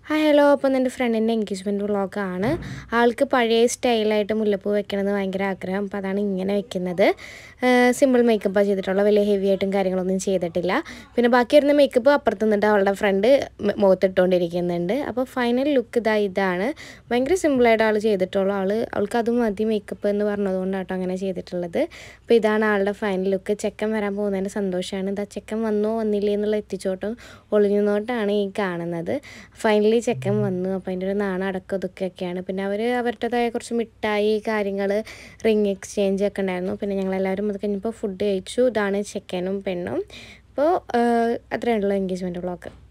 hi hello അപ്പം എൻ്റെ ഫ്രണ്ടിൻ്റെ എൻഗേജ്മെൻറ്റ് വ്ളോഗാണ് ആൾക്ക് പഴയ സ്റ്റൈലായിട്ട് മുല്ലപ്പൂ വെക്കണമെന്ന് ഭയങ്കര ആഗ്രഹം അപ്പോൾ അതാണ് ഇങ്ങനെ വെക്കുന്നത് സിമ്പിൾ മേക്കപ്പാണ് ചെയ്തിട്ടുള്ളത് വലിയ ഹെവി ആയിട്ടും കാര്യങ്ങളൊന്നും ചെയ്തിട്ടില്ല പിന്നെ ബാക്കി വരുന്ന മേക്കപ്പ് അപ്പുറത്ത് നിന്നിട്ട് അവളുടെ ഫ്രണ്ട് മുഖത്തിട്ടുകൊണ്ടിരിക്കുന്നുണ്ട് അപ്പോൾ ഫൈനൽ ലുക്ക് ഇതാ ഇതാണ് ഭയങ്കര സിമ്പിളായിട്ട് ആൾ ചെയ്തിട്ടുള്ളൂ ആൾ അവൾക്ക് അത് മതി മേക്കപ്പ് എന്ന് പറഞ്ഞതുകൊണ്ടാട്ടോ അങ്ങനെ ചെയ്തിട്ടുള്ളത് അപ്പോൾ ഇതാണ് ആളുടെ ഫൈനൽ ലുക്ക് ചെക്കൻ വരാൻ പോകുന്നതിൻ്റെ സന്തോഷമാണ് ഇതാ ചെക്കൻ വന്നോ വന്നില്ലേ എന്നുള്ള എത്തിച്ചോട്ടും ഒളിഞ്ഞുനോട്ടാണ് ഈ കാണുന്നത് ഫൈനലി ചെക്കൻ വന്നു അപ്പോൾ അതിൻ്റെ ഒരു നാണം അടക്കം ഇതൊക്കെയൊക്കെയാണ് പിന്നെ അവർ അവരുടേതായ കുറച്ച് മിഠായി കാര്യങ്ങൾ റിങ് എക്സ്ചേഞ്ച് ഒക്കെ ഉണ്ടായിരുന്നു പിന്നെ ഞങ്ങളെല്ലാവരും അത് കഴിഞ്ഞപ്പോൾ ഫുഡ് കഴിച്ചു ഇതാണ് ചെക്കനും പെണ്ണും അപ്പോൾ അത്രയേ ഉള്ളൂ എൻഗേജ്മെൻറ്റ് വ്ളോഗ്